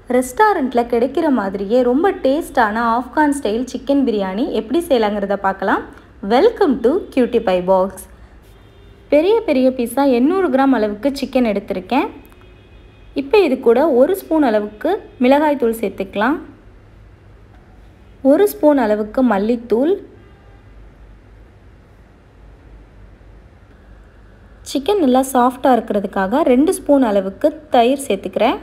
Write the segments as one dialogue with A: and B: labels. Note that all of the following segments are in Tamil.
A: ரெஸ்டாரண்ட்டில் கிடைக்கிற மாதிரியே ரொம்ப டேஸ்டான ஆப்கான் ஸ்டைல் சிக்கன் பிரியாணி எப்படி செய்யலாங்கிறத பார்க்கலாம் welcome to cutie pie box பெரிய பெரிய பீஸா எண்ணூறு கிராம் அளவுக்கு சிக்கன் எடுத்திருக்கேன் இப்போ இது கூட ஒரு ஸ்பூன் அளவுக்கு மிளகாய் தூள் சேர்த்துக்கலாம் ஒரு ஸ்பூன் அளவுக்கு மல்லித்தூள் சிக்கன் நல்லா சாஃப்டாக இருக்கிறதுக்காக ரெண்டு ஸ்பூன் அளவுக்கு தயிர் சேர்த்துக்கிறேன்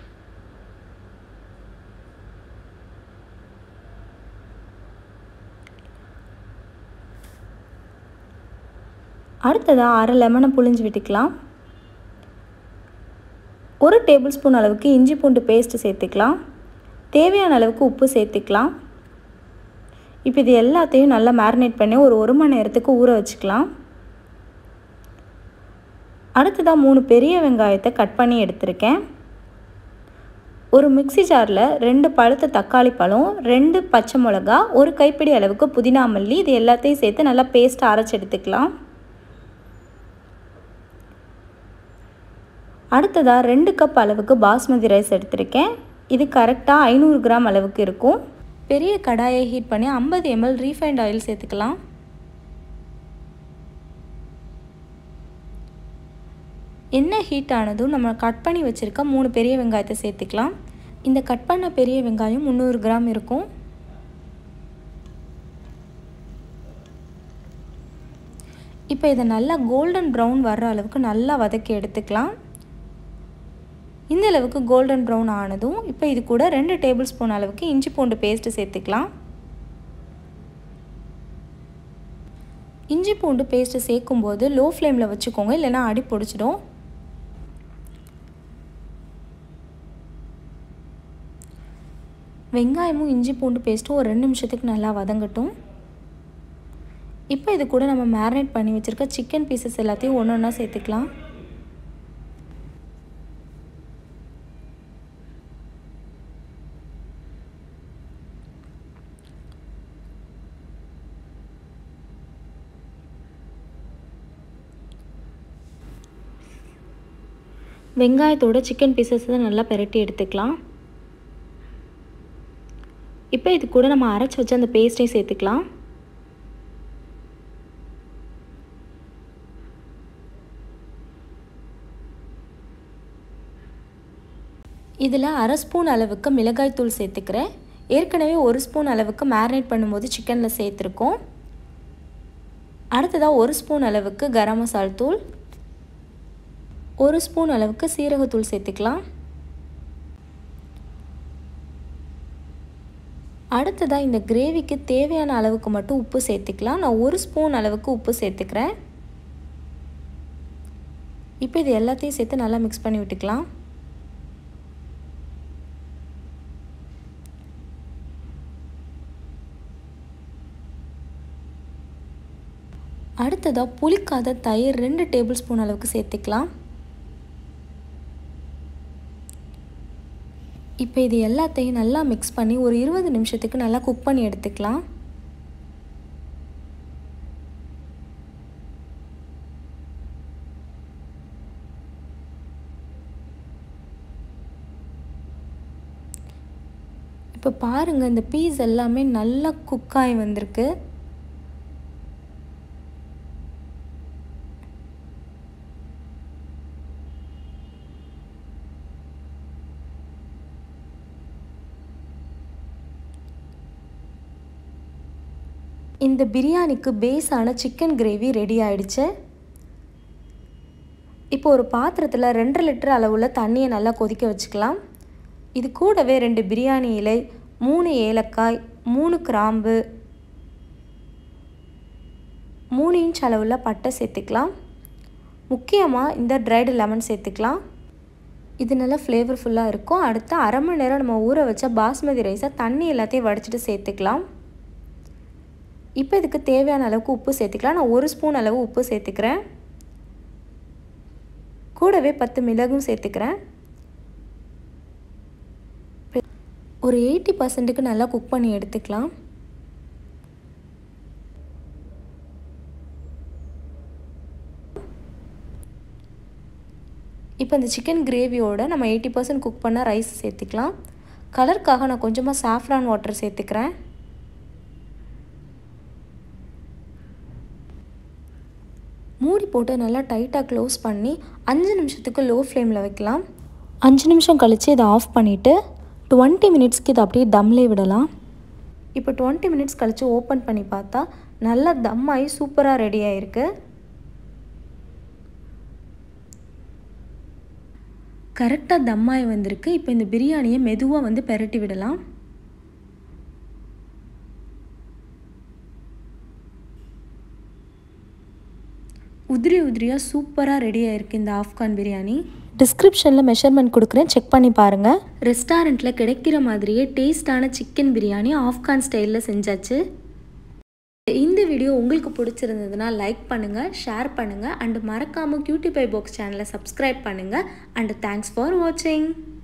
A: அடுத்ததாக அரை லெமனை புழிஞ்சு விட்டுக்கலாம் ஒரு டேபிள் ஸ்பூன் அளவுக்கு இஞ்சி பூண்டு பேஸ்ட்டு சேர்த்துக்கலாம் தேவையான அளவுக்கு உப்பு சேர்த்துக்கலாம் இப்போ இது எல்லாத்தையும் நல்லா மேரினேட் பண்ணி ஒரு ஒரு மணி நேரத்துக்கு ஊற வச்சுக்கலாம் அடுத்ததாக மூணு பெரிய வெங்காயத்தை கட் பண்ணி எடுத்திருக்கேன் ஒரு மிக்சி ஜாரில் ரெண்டு பழுத்த தக்காளி பழம் ரெண்டு பச்சை மிளகா ஒரு கைப்பிடி அளவுக்கு புதினா மல்லி இது எல்லாத்தையும் சேர்த்து நல்லா பேஸ்ட்டாக அரைச்சி எடுத்துக்கலாம் அடுத்ததாக ரெண்டு கப் அளவுக்கு பாஸ்மதி ரைஸ் எடுத்திருக்கேன் இது கரெக்டாக ஐநூறு கிராம் அளவுக்கு இருக்கும் பெரிய கடாயை ஹீட் பண்ணி ஐம்பது எம்எல் ரீஃபைண்ட் ஆயில் சேர்த்துக்கலாம் எண்ணெய் ஹீட் ஆனதும் நம்ம கட் பண்ணி வச்சுருக்க மூணு பெரிய வெங்காயத்தை சேர்த்துக்கலாம் இந்த கட் பண்ண பெரிய வெங்காயம் முந்நூறு கிராம் இருக்கும் இப்போ இதை நல்லா கோல்டன் ப்ரௌன் வர்ற அளவுக்கு நல்லா வதக்கி எடுத்துக்கலாம் இந்த அளவுக்கு கோல்டன் ப்ரௌன் ஆனதும் இப்போ இது கூட ரெண்டு டேபிள் ஸ்பூன் அளவுக்கு இஞ்சி பூண்டு பேஸ்ட்டு சேர்த்துக்கலாம் இஞ்சி பூண்டு பேஸ்ட்டு சேர்க்கும்போது லோ ஃப்ளேமில் வச்சுக்கோங்க இல்லைனா அடி பிடிச்சிடும் வெங்காயமும் இஞ்சி பூண்டு பேஸ்ட்டும் ஒரு ரெண்டு நிமிஷத்துக்கு நல்லா வதங்கட்டும் இப்போ இது கூட நம்ம மேரினேட் பண்ணி வச்சுருக்க சிக்கன் பீசஸ் எல்லாத்தையும் ஒன்று ஒன்றா சேர்த்துக்கலாம் வெங்காயத்தோட சிக்கன் பீசஸை நல்லா பெரட்டி எடுத்துக்கலாம் இப்போ இது கூட நம்ம அரைச்சி வச்சு அந்த பேஸ்ட்டையும் சேர்த்துக்கலாம் இதில் அரை ஸ்பூன் அளவுக்கு மிளகாய் தூள் சேர்த்துக்கிறேன் ஏற்கனவே ஒரு ஸ்பூன் அளவுக்கு மேரினேட் பண்ணும்போது சிக்கனில் சேர்த்துருக்கோம் அடுத்ததாக ஒரு ஸ்பூன் அளவுக்கு கரம் மசால் தூள் ஒரு ஸ்பூன் அளவுக்கு சீரகத்தூள் சேர்த்துக்கலாம் அடுத்ததாக இந்த கிரேவிக்கு தேவையான அளவுக்கு மட்டும் உப்பு சேர்த்துக்கலாம் நான் ஒரு ஸ்பூன் அளவுக்கு உப்பு சேர்த்துக்கிறேன் இப்போ இது எல்லாத்தையும் சேர்த்து நல்லா மிக்ஸ் பண்ணி விட்டுக்கலாம் அடுத்ததாக புளிக்காத தயிர் ரெண்டு டேபிள் ஸ்பூன் அளவுக்கு சேர்த்துக்கலாம் இப்போ இது எல்லாத்தையும் நல்லா மிக்ஸ் பண்ணி ஒரு இருபது நிமிஷத்துக்கு நல்லா குக் பண்ணி எடுத்துக்கலாம் இப்போ பாருங்கள் இந்த பீஸ் எல்லாமே நல்லா குக்காகி வந்திருக்கு இந்த பிரியாணிக்கு பேஸான சிக்கன் கிரேவி ரெடி ஆயிடுச்சு இப்போ ஒரு பாத்திரத்தில் ரெண்டரை லிட்டர் அளவுள்ள தண்ணியை நல்லா கொதிக்க வச்சுக்கலாம் இது கூடவே ரெண்டு பிரியாணி இலை மூணு ஏலக்காய் மூணு கிராம்பு மூணு இன்ச் அளவுள்ள பட்டை சேர்த்துக்கலாம் முக்கியமாக இந்த ட்ரைடு லெமன் சேர்த்துக்கலாம் இது நல்லா ஃப்ளேவர்ஃபுல்லாக இருக்கும் அடுத்து அரை மணி நேரம் நம்ம ஊற வச்ச பாஸ்மதி ரைஸை தண்ணி எல்லாத்தையும் வடிச்சிட்டு சேர்த்துக்கலாம் இப்போ இதுக்கு தேவையான அளவுக்கு உப்பு சேர்த்துக்கலாம் நான் ஒரு ஸ்பூன் அளவு உப்பு சேர்த்துக்கிறேன் கூடவே பத்து மிளகும் சேர்த்துக்கிறேன் ஒரு எயிட்டி பர்சன்ட்டுக்கு நல்லா குக் பண்ணி எடுத்துக்கலாம் இப்போ இந்த சிக்கன் கிரேவியோட நம்ம எயிட்டி பர்சன்ட் குக் பண்ண ரைஸ் சேர்த்துக்கலாம் கலருக்காக நான் கொஞ்சமாக சாஃப்ரான் வாட்டர் சேர்த்துக்கிறேன் மூடி போட்டு நல்லா டைட்டாக க்ளோஸ் பண்ணி அஞ்சு நிமிஷத்துக்கு லோ ஃப்ளேமில் வைக்கலாம் அஞ்சு நிமிஷம் கழித்து இதை ஆஃப் பண்ணிவிட்டு டுவெண்ட்டி மினிட்ஸ்க்கு இதை அப்படியே தம்லேயே விடலாம் இப்போ டுவெண்ட்டி மினிட்ஸ் கழித்து ஓப்பன் பண்ணி பார்த்தா நல்லா தம் ஆகி சூப்பராக ரெடி ஆகிருக்கு கரெக்டாக தம்மாய் வந்திருக்கு இப்போ இந்த பிரியாணியை மெதுவாக வந்து பெரட்டி விடலாம் உதிரி உதிரியாக சூப்பராக ரெடி ஆகிருக்கு இந்த ஆஃப்கான் பிரியாணி டிஸ்கிரிப்ஷனில் மெஷர்மெண்ட் கொடுக்குறேன் செக் பண்ணி பாருங்கள் ரெஸ்டாரண்ட்டில் கிடைக்கிற மாதிரியே டேஸ்டான சிக்கன் பிரியாணி ஆஃப்கான் ஸ்டைலில் செஞ்சாச்சு இந்த வீடியோ உங்களுக்கு பிடிச்சிருந்ததுன்னா லைக் பண்ணுங்கள் ஷேர் பண்ணுங்கள் அண்டு மறக்காமல் கியூட்டி பை பாக்ஸ் சேனலை சப்ஸ்கிரைப் பண்ணுங்கள் அண்டு தேங்க்ஸ் ஃபார் வாட்சிங்